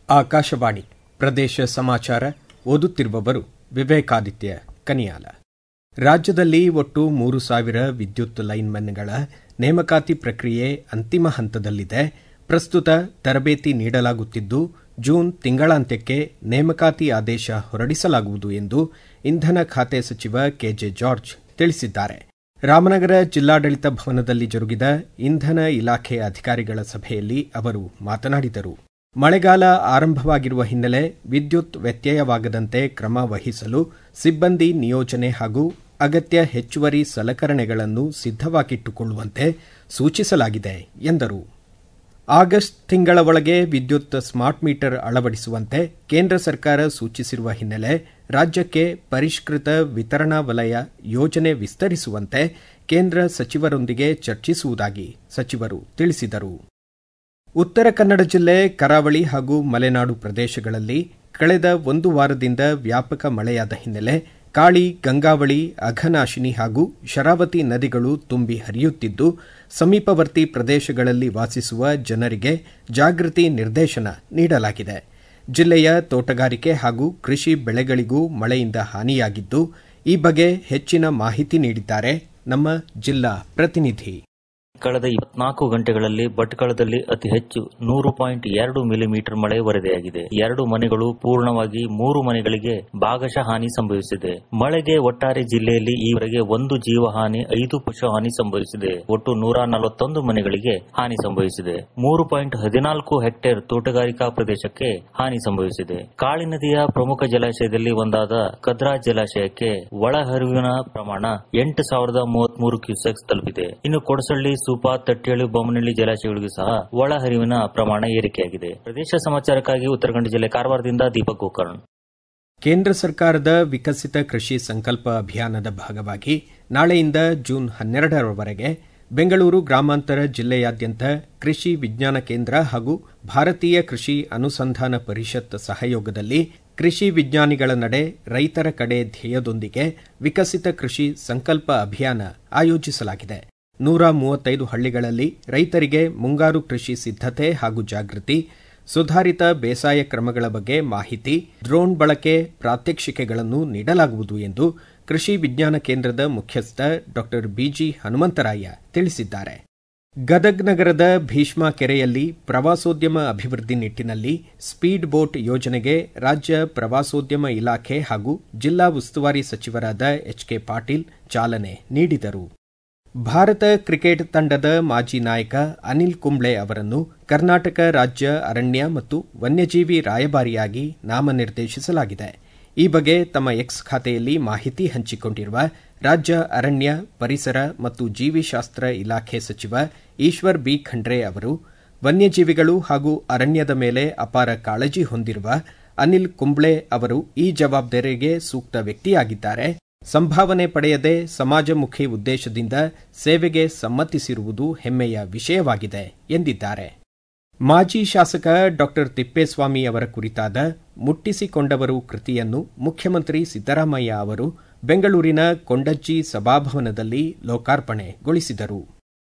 ಆಕಾಶವಾಣಿ ಪ್ರದೇಶ ಸಮಾಚಾರ ಓದುತ್ತಿರುವವರು ವಿವೇಕಾದಿತ್ಯ ಕನಿಯಾಲ ರಾಜ್ಯದಲ್ಲಿ ಒಟ್ಟು ಮೂರು ಸಾವಿರ ವಿದ್ಯುತ್ ಲೈನ್ಮನ್ಗಳ ನೇಮಕಾತಿ ಪ್ರಕ್ರಿಯೆ ಅಂತಿಮ ಹಂತದಲ್ಲಿದೆ ಪ್ರಸ್ತುತ ತರಬೇತಿ ನೀಡಲಾಗುತ್ತಿದ್ದು ಜೂನ್ ತಿಂಗಳಾಂತ್ಯಕ್ಕೆ ನೇಮಕಾತಿ ಆದೇಶ ಹೊರಡಿಸಲಾಗುವುದು ಎಂದು ಇಂಧನ ಖಾತೆ ಸಚಿವ ಕೆಜೆ ಜಾರ್ಜ್ ತಿಳಿಸಿದ್ದಾರೆ ರಾಮನಗರ ಜಿಲ್ಲಾಡಳಿತ ಭವನದಲ್ಲಿ ಜರುಗಿದ ಇಂಧನ ಇಲಾಖೆ ಅಧಿಕಾರಿಗಳ ಸಭೆಯಲ್ಲಿ ಅವರು ಮಾತನಾಡಿದರು ಮಳೆಗಾಲ ಆರಂಭವಾಗಿರುವ ಹಿನ್ನೆಲೆ ವಿದ್ಯುತ್ ವ್ಯತ್ಯಯವಾಗದಂತೆ ಕ್ರಮ ವಹಿಸಲು ಸಿಬ್ಬಂದಿ ನಿಯೋಜನೆ ಹಾಗೂ ಅಗತ್ಯ ಹೆಚ್ಚುವರಿ ಸಲಕರಣೆಗಳನ್ನು ಸಿದ್ದವಾಗಿಟ್ಟುಕೊಳ್ಳುವಂತೆ ಸೂಚಿಸಲಾಗಿದೆ ಎಂದರು ಆಗಸ್ಟ್ ತಿಂಗಳ ಒಳಗೆ ವಿದ್ಯುತ್ ಸ್ಮಾರ್ಟ್ ಮೀಟರ್ ಅಳವಡಿಸುವಂತೆ ಕೇಂದ್ರ ಸರ್ಕಾರ ಸೂಚಿಸಿರುವ ಹಿನ್ನೆಲೆ ರಾಜ್ಯಕ್ಕೆ ಪರಿಷ್ಕೃತ ವಿತರಣಾ ವಲಯ ಯೋಜನೆ ವಿಸ್ತರಿಸುವಂತೆ ಕೇಂದ್ರ ಸಚಿವರೊಂದಿಗೆ ಚರ್ಚಿಸುವುದಾಗಿ ಸಚಿವರು ತಿಳಿಸಿದರು ಉತ್ತರ ಕನ್ನಡ ಜಿಲ್ಲೆ ಕರಾವಳಿ ಹಾಗೂ ಮಲೆನಾಡು ಪ್ರದೇಶಗಳಲ್ಲಿ ಕಳೆದ ಒಂದು ವಾರದಿಂದ ವ್ಯಾಪಕ ಮಳೆಯಾದ ಹಿನ್ನೆಲೆ ಕಾಳಿ ಗಂಗಾವಳಿ ಅಘನಾಶಿನಿ ಹಾಗೂ ಶರಾವತಿ ನದಿಗಳು ತುಂಬಿ ಹರಿಯುತ್ತಿದ್ದು ಸಮೀಪವರ್ತಿ ಪ್ರದೇಶಗಳಲ್ಲಿ ವಾಸಿಸುವ ಜನರಿಗೆ ಜಾಗೃತಿ ನಿರ್ದೇಶನ ನೀಡಲಾಗಿದೆ ಜಿಲ್ಲೆಯ ತೋಟಗಾರಿಕೆ ಹಾಗೂ ಕೃಷಿ ಬೆಳೆಗಳಿಗೂ ಮಳೆಯಿಂದ ಹಾನಿಯಾಗಿದ್ದು ಈ ಬಗ್ಗೆ ಹೆಚ್ಚಿನ ಮಾಹಿತಿ ನೀಡಿದ್ದಾರೆ ನಮ್ಮ ಜಿಲ್ಲಾ ಪ್ರತಿನಿಧಿ ಕಳೆದ ಇಪ್ಪತ್ನಾಲ್ಕು ಗಂಟೆಗಳಲ್ಲಿ ಭಟ್ಕಳದಲ್ಲಿ ಅತಿ ಹೆಚ್ಚು ನೂರು ಪಾಯಿಂಟ್ ಎರಡು ಮಿಲಿಮೀಟರ್ ಮಳೆ ವರದಿಯಾಗಿದೆ ಎರಡು ಮನೆಗಳು ಪೂರ್ಣವಾಗಿ ಮೂರು ಮನೆಗಳಿಗೆ ಭಾಗಶಃ ಹಾನಿ ಸಂಭವಿಸಿದೆ ಮಳೆಗೆ ಒಟ್ಟಾರೆ ಜಿಲ್ಲೆಯಲ್ಲಿ ಈವರೆಗೆ ಒಂದು ಜೀವ ಹಾನಿ ಐದು ಪಶು ಹಾನಿ ಸಂಭವಿಸಿದೆ ಒಟ್ಟು ನೂರ ನಲವತ್ತೊಂದು ಮನೆಗಳಿಗೆ ಹಾನಿ ಸಂಭವಿಸಿದೆ ಮೂರು ಪಾಯಿಂಟ್ ಹದಿನಾಲ್ಕು ಹೆಕ್ಟೇರ್ ತೋಟಗಾರಿಕಾ ಪ್ರದೇಶಕ್ಕೆ ಹಾನಿ ಸಂಭವಿಸಿದೆ ಕಾಳಿ ನದಿಯ ಪ್ರಮುಖ ಜಲಾಶಯದಲ್ಲಿ ಒಂದಾದ ಕದ್ರಾ ಜಲಾಶಯಕ್ಕೆ ಒಳಹರಿವಿನ ಪ್ರಮಾಣ ಎಂಟು ಸಾವಿರದ ಮೂವತ್ಮೂರು ಕ್ಯೂಸೆಕ್ಸ್ ತಲುಪಿದೆ ಇನ್ನು ಕೊಡಸಳ್ಳಿ ಸೂಪಾ ತಟ್ಟೇಳು ಬೊಮ್ಮನಹಳ್ಳಿ ಜಲಾಶಯಗಳಿಗೂ ಸಹ ಒಳಹರಿವಿನ ಪ್ರಮಾಣ ಏರಿಕೆಯಾಗಿದೆ ಪ್ರದೇಶ ಸಮಾಚಾರಕ್ಕಾಗಿ ಉತ್ತರ ಕನ್ನಡ ಜಿಲ್ಲೆ ಕಾರವಾರದಿಂದ ದೀಪಕ್ ಗೋಕರ್ಣ್ ಕೇಂದ್ರ ಸರ್ಕಾರದ ವಿಕಸಿತ ಕೃಷಿ ಸಂಕಲ್ಪ ಅಭಿಯಾನದ ಭಾಗವಾಗಿ ನಾಳೆಯಿಂದ ಜೂನ್ ಹನ್ನೆರಡರವರೆಗೆ ಬೆಂಗಳೂರು ಗ್ರಾಮಾಂತರ ಜಿಲ್ಲೆಯಾದ್ಯಂತ ಕೃಷಿ ವಿಜ್ಞಾನ ಕೇಂದ್ರ ಹಾಗೂ ಭಾರತೀಯ ಕೃಷಿ ಅನುಸಂಧಾನ ಪರಿಷತ್ ಸಹಯೋಗದಲ್ಲಿ ಕೃಷಿ ವಿಜ್ಞಾನಿಗಳ ನಡೆ ರೈತರ ಕಡೆ ಧ್ಯೇಯದೊಂದಿಗೆ ವಿಕಸಿತ ಕೃಷಿ ಸಂಕಲ್ಪ ಅಭಿಯಾನ ಆಯೋಜಿಸಲಾಗಿದೆ ನೂರ ಮೂವತ್ತೈದು ಹಳ್ಳಿಗಳಲ್ಲಿ ರೈತರಿಗೆ ಮುಂಗಾರು ಕೃಷಿ ಸಿದ್ದತೆ ಹಾಗೂ ಜಾಗೃತಿ ಸುಧಾರಿತ ಬೇಸಾಯ ಕ್ರಮಗಳ ಬಗ್ಗೆ ಮಾಹಿತಿ ಡ್ರೋನ್ ಬಳಕೆ ಪ್ರಾತ್ಯಕ್ಷಿಕೆಗಳನ್ನು ನೀಡಲಾಗುವುದು ಎಂದು ಕೃಷಿ ವಿಜ್ಞಾನ ಕೇಂದ್ರದ ಮುಖ್ಯಸ್ಥ ಡಾ ಬಿಜಿ ಹನುಮಂತರಾಯ ತಿಳಿಸಿದ್ದಾರೆ ಗದಗ್ ನಗರದ ಭೀಷ್ಮ ಕೆರೆಯಲ್ಲಿ ಪ್ರವಾಸೋದ್ಯಮ ಅಭಿವೃದ್ಧಿ ನಿಟ್ಟಿನಲ್ಲಿ ಸ್ಪೀಡ್ ಬೋಟ್ ಯೋಜನೆಗೆ ರಾಜ್ಯ ಪ್ರವಾಸೋದ್ಯಮ ಇಲಾಖೆ ಹಾಗೂ ಜಿಲ್ಲಾ ಉಸ್ತುವಾರಿ ಸಚಿವರಾದ ಎಚ್ಕೆ ಪಾಟೀಲ್ ಚಾಲನೆ ನೀಡಿದರು ಭಾರತ ಕ್ರಿಕೆಟ್ ತಂಡದ ಮಾಜಿ ನಾಯಕ ಅನಿಲ್ ಕುಂಬ್ಳೆ ಅವರನ್ನು ಕರ್ನಾಟಕ ರಾಜ್ಯ ಅರಣ್ಯ ಮತ್ತು ವನ್ಯಜೀವಿ ರಾಯಭಾರಿಯಾಗಿ ನಾಮನಿರ್ದೇಶಿಸಲಾಗಿದೆ ಈ ಬಗ್ಗೆ ತಮ್ಮ ಎಕ್ಸ್ ಖಾತೆಯಲ್ಲಿ ಮಾಹಿತಿ ಹಂಚಿಕೊಂಡಿರುವ ರಾಜ್ಯ ಅರಣ್ಯ ಪರಿಸರ ಮತ್ತು ಜೀವಿಶಾಸ್ತ್ರ ಇಲಾಖೆ ಸಚಿವ ಈಶ್ವರ್ ಬಿ ಖಂಡ್ರೆ ಅವರು ವನ್ಯಜೀವಿಗಳು ಹಾಗೂ ಅರಣ್ಯದ ಮೇಲೆ ಅಪಾರ ಕಾಳಜಿ ಹೊಂದಿರುವ ಅನಿಲ್ ಕುಂಬ್ಳೆ ಅವರು ಈ ಜವಾಬ್ದಾರಿಗೆ ಸೂಕ್ತ ವ್ಯಕ್ತಿಯಾಗಿದ್ದಾರೆ ಸಂಭಾವನೆ ಪಡೆಯದೆ ಸಮಾಜಮುಖಿ ಉದ್ದೇಶದಿಂದ ಸೇವೆಗೆ ಸಮ್ಮತಿಸಿರುವುದು ಹೆಮ್ಮೆಯ ವಿಷಯವಾಗಿದೆ ಎಂದಿದ್ದಾರೆ ಮಾಜಿ ಶಾಸಕ ಡಾ ತಿಪ್ಪೇಸ್ವಾಮಿ ಅವರ ಕುರಿತಾದ ಮುಟ್ಟಿಸಿಕೊಂಡವರು ಕೃತಿಯನ್ನು ಮುಖ್ಯಮಂತ್ರಿ ಸಿದ್ದರಾಮಯ್ಯ ಅವರು ಬೆಂಗಳೂರಿನ ಕೊಂಡಜ್ಜಿ ಸಭಾಭವನದಲ್ಲಿ ಲೋಕಾರ್ಪಣೆಗೊಳಿಸಿದರು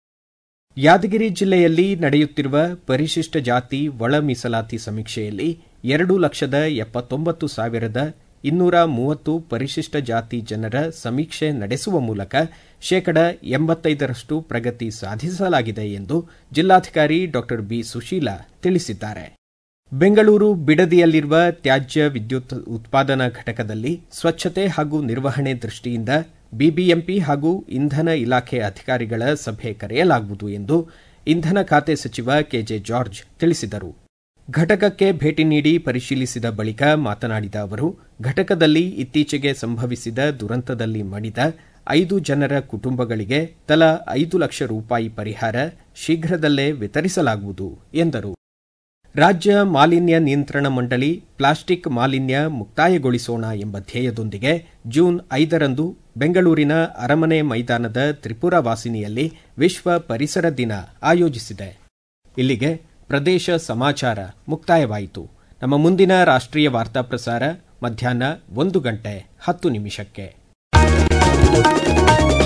ಯಾದಗಿರಿ ಜಿಲ್ಲೆಯಲ್ಲಿ ನಡೆಯುತ್ತಿರುವ ಪರಿಶಿಷ್ಟ ಜಾತಿ ಒಳ ಮೀಸಲಾತಿ ಸಮೀಕ್ಷೆಯಲ್ಲಿ ಎರಡು ಲಕ್ಷದ ಎಪ್ಪತ್ತೊಂಬತ್ತು ಸಾವಿರದ ಇನ್ನೂರ ಮೂವತ್ತು ಪರಿಶಿಷ್ಟ ಜಾತಿ ಜನರ ಸಮೀಕ್ಷೆ ನಡೆಸುವ ಮೂಲಕ ಶೇಕಡ ಎಂಬತ್ತೈದರಷ್ಟು ಪ್ರಗತಿ ಸಾಧಿಸಲಾಗಿದೆ ಎಂದು ಜಿಲ್ಲಾಧಿಕಾರಿ ಡಾ ಬಿ ಸುಶೀಲಾ ತಿಳಿಸಿದ್ದಾರೆ ಬೆಂಗಳೂರು ಬಿಡದಿಯಲ್ಲಿರುವ ತ್ಯಾಜ್ಯ ವಿದ್ಯುತ್ ಉತ್ಪಾದನಾ ಘಟಕದಲ್ಲಿ ಸ್ವಚ್ಛತೆ ಹಾಗೂ ನಿರ್ವಹಣೆ ದೃಷ್ಟಿಯಿಂದ ಬಿಬಿಎಂಪಿ ಹಾಗೂ ಇಂಧನ ಇಲಾಖೆ ಅಧಿಕಾರಿಗಳ ಸಭೆ ಕರೆಯಲಾಗುವುದು ಎಂದು ಇಂಧನ ಖಾತೆ ಸಚಿವ ಕೆಜೆ ಜಾರ್ಜ್ ತಿಳಿಸಿದರು ಘಟಕಕ್ಕೆ ಭೇಟಿ ನೀಡಿ ಪರಿಶೀಲಿಸಿದ ಬಳಿಕ ಮಾತನಾಡಿದ ಅವರು ಘಟಕದಲ್ಲಿ ಇತ್ತೀಚೆಗೆ ಸಂಭವಿಸಿದ ದುರಂತದಲ್ಲಿ ಮಡಿದ ಐದು ಜನರ ಕುಟುಂಬಗಳಿಗೆ ತಲಾ ಐದು ಲಕ್ಷ ರೂಪಾಯಿ ಪರಿಹಾರ ಶೀಘ್ರದಲ್ಲೇ ವಿತರಿಸಲಾಗುವುದು ಎಂದರು ರಾಜ್ಯ ಮಾಲಿನ್ಯ ನಿಯಂತ್ರಣ ಮಂಡಳಿ ಪ್ಲಾಸ್ಟಿಕ್ ಮಾಲಿನ್ಯ ಮುಕ್ತಾಯಗೊಳಿಸೋಣ ಎಂಬ ಧ್ಯೇಯದೊಂದಿಗೆ ಜೂನ್ ಐದರಂದು ಬೆಂಗಳೂರಿನ ಅರಮನೆ ಮೈದಾನದ ತ್ರಿಪುರ ವಾಸಿನಿಯಲ್ಲಿ ವಿಶ್ವ ಪರಿಸರ ದಿನ ಆಯೋಜಿಸಿದೆ ಇಲ್ಲಿಗೆ ಪ್ರದೇಶ ಸಮಾಚಾರ ಮುಕ್ತಾಯವಾಯಿತು ನಮ್ಮ ಮುಂದಿನ ರಾಷ್ಟ್ರೀಯ ವಾರ್ತಾ ಪ್ರಸಾರ ಮಧ್ಯಾಹ್ನ ಒಂದು ಗಂಟೆ ಹತ್ತು ನಿಮಿಷಕ್ಕೆ